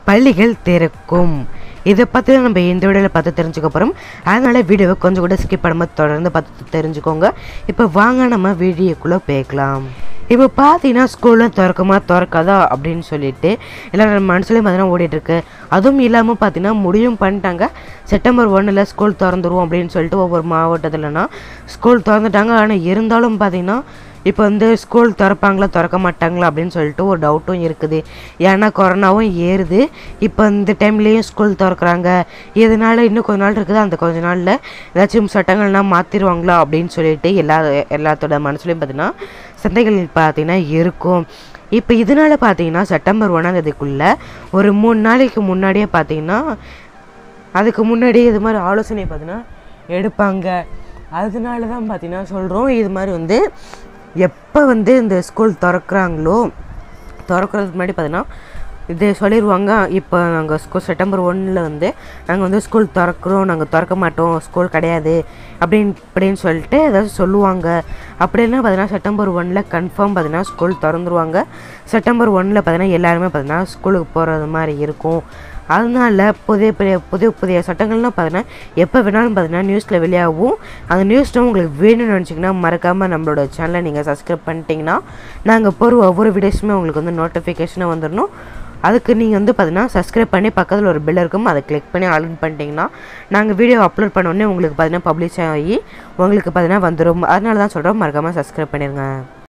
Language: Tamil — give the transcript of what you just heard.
பள்ளிகள் திறக்கும் இதை பற்றி தான் நம்ம இந்த வீடியோவில் பார்த்து தெரிஞ்சுக்க போகிறோம் அதனால் வீடியோவை கொஞ்சம் கூட ஸ்கிப் பண்ணாமல் தொடர்ந்து பார்த்து தெரிஞ்சுக்கோங்க இப்போ வாங்க நம்ம வீடியோக்குள்ளே போய்க்கலாம் இப்போ பார்த்தீங்கன்னா ஸ்கூல்லாம் திறக்குமா திறக்காதா அப்படின்னு சொல்லிட்டு எல்லாரும் மனசுலேயும் பார்த்தீங்கன்னா ஓடிட்டுருக்கு அதுவும் இல்லாமல் பார்த்தீங்கன்னா முடிவும் பண்ணிட்டாங்க செப்டம்பர் ஒன்றில் ஸ்கூல் திறந்துருவோம் அப்படின்னு சொல்லிட்டு ஒவ்வொரு மாவட்டத்துலனா ஸ்கூல் திறந்துட்டாங்க ஆனால் இருந்தாலும் பார்த்தீங்கன்னா இப்போ வந்து ஸ்கூல் திறப்பாங்களா திறக்க மாட்டாங்களா அப்படின்னு சொல்லிட்டு ஒரு டவுட்டும் இருக்குது ஏன்னா கொரோனாவும் ஏறுது இப்போ இந்த டைம்லேயும் ஸ்கூல் திறக்கிறாங்க இதனால இன்னும் கொஞ்ச நாள் இருக்குது அந்த கொஞ்ச நாளில் ஏதாச்சும் சட்டங்கள்லாம் மாற்றிடுவாங்களா அப்படின்னு சொல்லிட்டு எல்லா எல்லாத்தோட மனசுலையும் பார்த்தீங்கன்னா சந்தைகள் பார்த்தீங்கன்னா இருக்கும் இப்போ இதனால பார்த்தீங்கன்னா செப்டம்பர் ஒன்றாம் தேதிக்குள்ளே ஒரு மூணு நாளைக்கு முன்னாடியே பார்த்தீங்கன்னா அதுக்கு முன்னாடியே இது மாதிரி ஆலோசனை பார்த்தீங்கன்னா எடுப்பாங்க அதனால தான் பார்த்தீங்கன்னா சொல்கிறோம் இது மாதிரி வந்து எப்போ வந்து இந்த ஸ்கூல் திறக்கிறாங்களோ திறக்கிறதுக்கு முன்னாடி பார்த்தீங்கன்னா இது சொல்லிடுவாங்க இப்போ நாங்கள் ஸ்கூல் செப்டம்பர் ஒன்றில் வந்து நாங்கள் வந்து ஸ்கூல் திறக்கிறோம் நாங்கள் திறக்க மாட்டோம் ஸ்கூல் கிடையாது அப்படின்னு அப்படின்னு சொல்லிட்டு ஏதாச்சும் சொல்லுவாங்க அப்படின்னா பார்த்தீங்கன்னா செப்டம்பர் ஒன்னில் கன்ஃபார்ம் பார்த்தீங்கன்னா ஸ்கூல் திறந்துருவாங்க செப்டம்பர் ஒன்னில் பார்த்தீங்கன்னா எல்லாருமே பார்த்தீங்கன்னா ஸ்கூலுக்கு போகிறது மாதிரி இருக்கும் அதனால புதிய புதிய புதிய புதிய சட்டங்கள்லாம் பார்த்தீங்கன்னா எப்போ வேணாலும் பார்த்தீங்கன்னா நியூஸில் வெளியாகும் அந்த நியூஸ்லாம் உங்களுக்கு வேணும்னு நினச்சிங்கன்னா மறக்காமல் நம்மளோட சேனலை நீங்கள் சப்ஸ்கிரைப் பண்ணிட்டீங்கன்னா நாங்கள் போகிற ஒவ்வொரு வீடியோஸுமே உங்களுக்கு வந்து நோட்டிஃபிகேஷனாக வந்துடணும் அதுக்கு நீங்கள் வந்து பார்த்தீங்கன்னா சப்ஸ்கிரைப் பண்ணி பக்கத்தில் ஒரு பில் இருக்கும் அதை கிளிக் பண்ணி ஆல்இன் பண்ணிட்டீங்கன்னா நாங்கள் வீடியோ அப்லோட் பண்ண உடனே உங்களுக்கு பார்த்தீங்கன்னா பப்ளிஷ் ஆகி உங்களுக்கு பார்த்தீங்கன்னா வந்துடும் அதனால தான் சொல்கிறோம் மறக்காமல் சப்ஸ்கிரைப் பண்ணிடுங்க